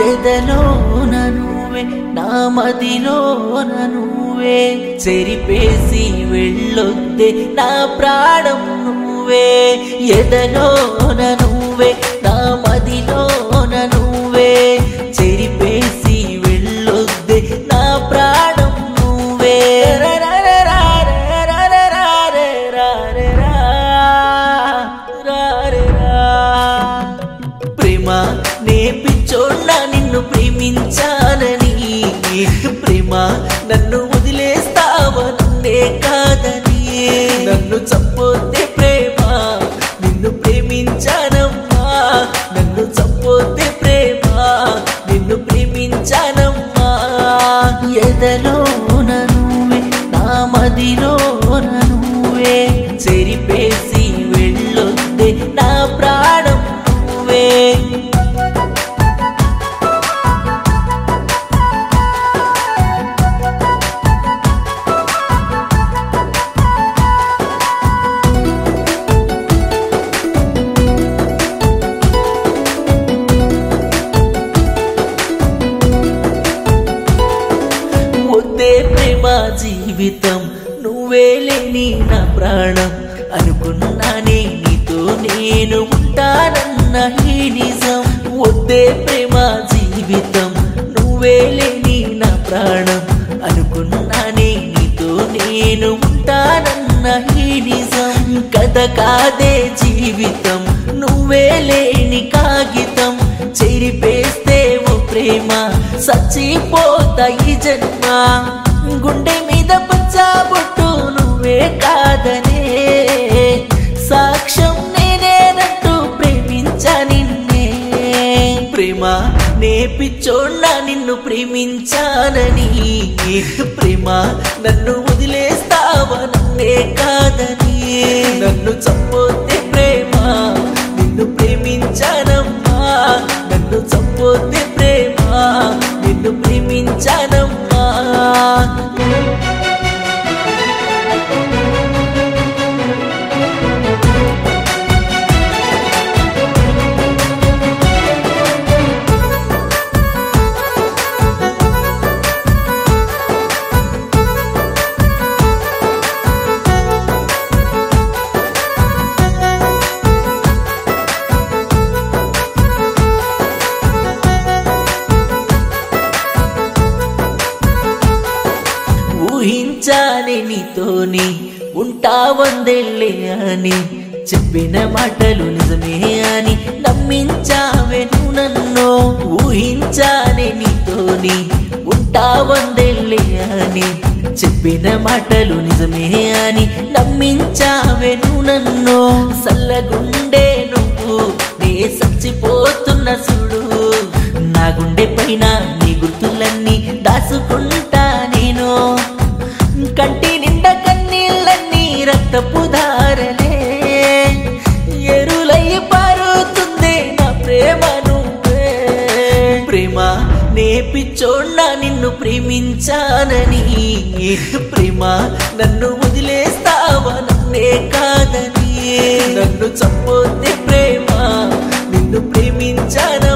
ఎదలోన నువ్వే నా మదిలోన నువ్వే చెరిపేసి వెళ్ళొద్దే నా ప్రాణం నువ్వే ఎదలోన నువ్వే నా మదిలోన నువ్వే చెరిపేసి వెళ్ళొద్దే నా ప్రాణం నువ్వే ప్రేమ నేర్పించోళ్ళ నిన్ను ప్రేమించాలని ప్రేమ నన్ను వదిలేస్తావన్నే కాదని నన్ను చంపోతే ప్రేమ నిన్ను ప్రేమించానమ్మా నన్ను చంపోతే ప్రేమ నిన్ను ప్రేమించానమ్మా ఎదలోన నువ్వే నా మదిలోన నువ్వే చెరిపేసి వెళ్ళొద్దే నా ప్రాణం నువ్వే వద్దే ప్రేమ జీవితం నువ్వే లేని నా ప్రాణం అనుకున్నానే నీతో నేను ఉంటానన్న ఈ నిజం వద్దే ప్రేమ జీవితం నువ్వే లేని నా ప్రాణం అనుకున్నానే నీతో నేను ఉంటానన్న ఈ నిజం కథ కాదే జీవితం నువ్వే లేని కాగితం చెరిపేస్తే ఓ ప్రేమ సచ్చిపోతా ఈ జన్మ గుండె మీద పచ్చాబొట్టు నువ్వే కాదనే సాక్ష్యం నేనేనంటూ ప్రేమించా నిన్నే ప్రేమ నేర్పించోళ్ళ నిన్ను ప్రేమించానని ప్రేమ నన్ను వదిలేస్తావా నన్నే కాదని నన్ను చంపోతే ప్రేమ నిన్ను ప్రేమించానమ్మా నన్ను చంపోతే ప్రేమ నిన్ను ప్రేమించానమ్మా ఊహించానే నీతోని ఉంటా వందేళ్ళే అని చెప్పిన మాటలు నిజమే అని నమ్మించావే నువ్వు నన్ను ఊహించానే నీతోని ఉంటా వందేళ్ళే అని చెప్పిన మాటలు నిజమే అని నమ్మించావే నువ్వు నన్ను సల్లగుండే నువ్వు నే చచ్చిపోతున్న చూడు నా గుండె పైన నీ గుర్తులన్నీ దాచుకుంటా నేను కంటి నిండా కన్నీళ్ళన్నీ రక్తపు ధారలే ఎరులై పారుతుంది నా ప్రేమ నువ్వే ప్రేమ నేర్పించోళ్ళ నిన్ను ప్రేమించానని ప్రేమ నన్ను వదిలేస్తావా నన్నే కాదని నన్ను చంపోతే ప్రేమ నిన్ను ప్రేమించాను